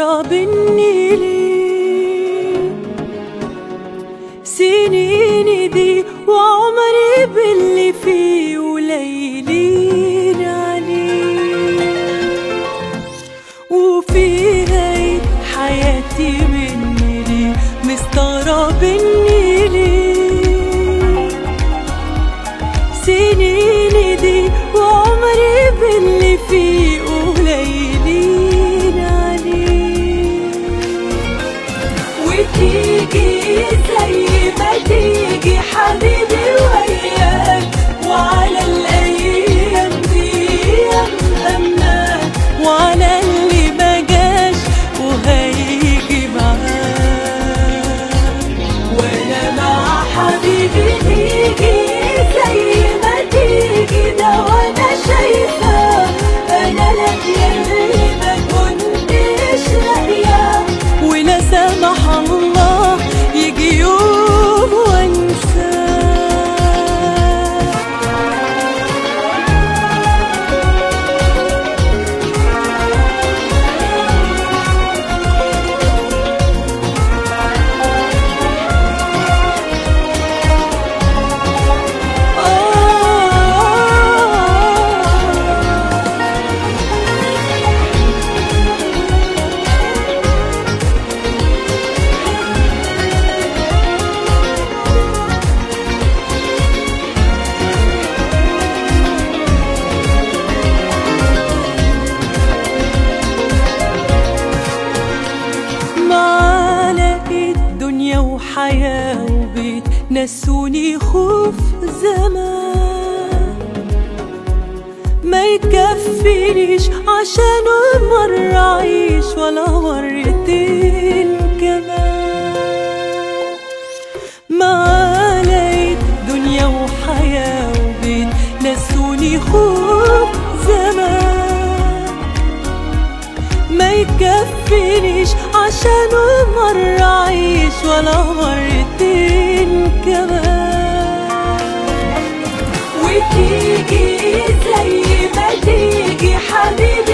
مستغرب اني ليه سنيني دي وعمري باللي فيه وليلين عليه وفيها ايه حياتي مني ليه مستغرب اني ليه سنيني دي وعمري باللي فيه قليلين عليه وتيجي زي ما تيجي حبيبي وياك وعلى الايام دي امناك وعلى اللي ما جاش وهيجي معاك وانا مع حبيبي تيجي زي ما تيجي ده وانا شايفة انا لاقيه اللي ما كنتش لاقياه ولا سمح الله يجي يوم وانساه آه معلقة دنيا وحياة وبيت نسوني خوف زمان ما يكفينيش عشان مرة أعيش ولا مرتين كمان معلقة دنيا وحياة وبيت نسوني خوف زمان ما يكفينيش عشان مرة أعيش ولا مرتين كمان وتيجي زي ما تيجي حبيبي